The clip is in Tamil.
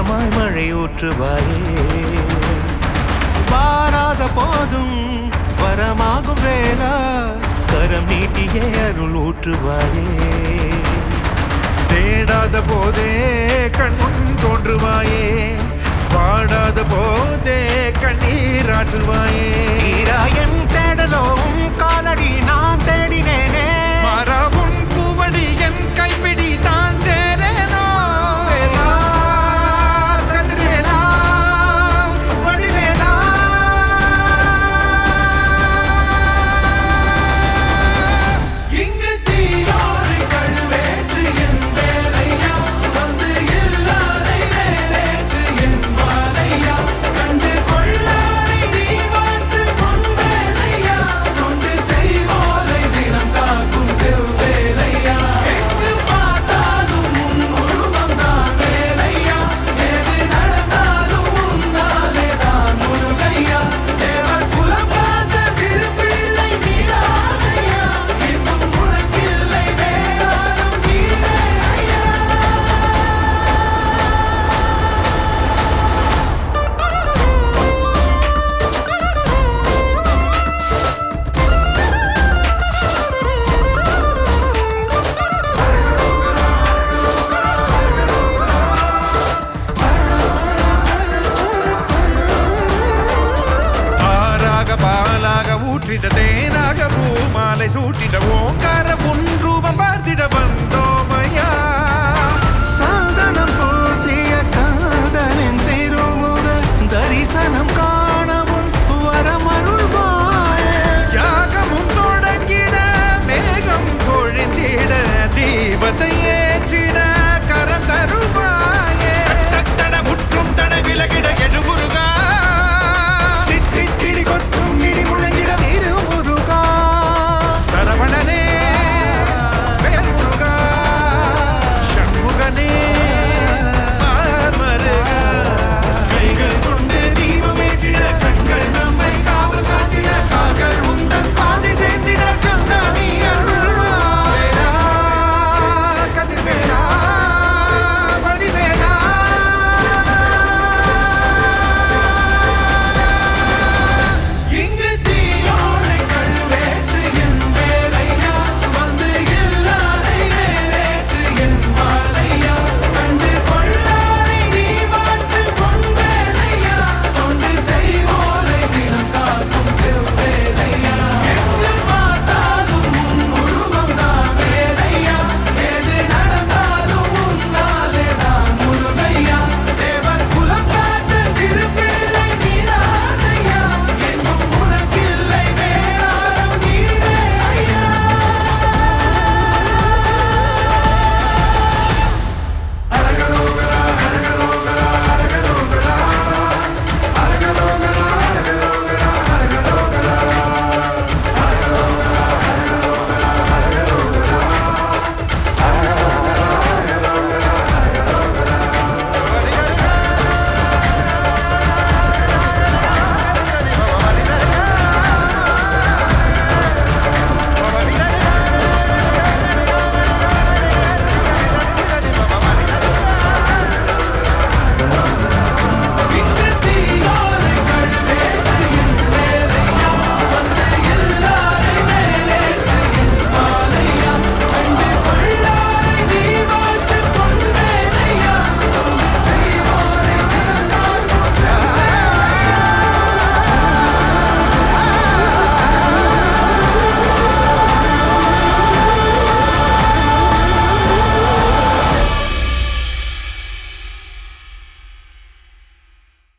வரமாய் மழை ஊற்றுவாயே வாராத போதும் வரமாகும் வேளா கரம் நீட்டியே அருள் ஊற்றுவாயே தேடாத போதே கண்முன் தோன்றுவாயே பாடாத போதே கண்ணீராற்றுவாயே தீராயன் தேடலோவும் காலடி நான் தேடினேனே மாறாவும் பூவடி என் கைப்பிடி தான் சேரேனோ வேலா, கதிர்வேலா, வடிவேலா. இங்கு தீயோடு கழுவேற்று என் வேலையா வந்து இல்லாதை வேலேற்று என் வாழையா கண்டு கொள்ளாரை நீ மாற்று பொன் வேலையா கொண்டு செய்வோரை தினம் காக்கும் செவ்வேலையா எங்கு பார்த்தாலும் உன் உருவம் தான் வேலையா எது நடந்தாலும் உன்னாலே தான் முருகையா தேவர் குலம் பார்த்த சிறு பிள்ளை நீராதையா இன்னும் உனக்கில்லை வேறாரும் நீரே ஐயா ஆறாக பாலாக ஊற்றிட தேனாக பூமாலை சூட்டிட ஓங்கார உன் ரூபம் பார்த்திட வந்தோ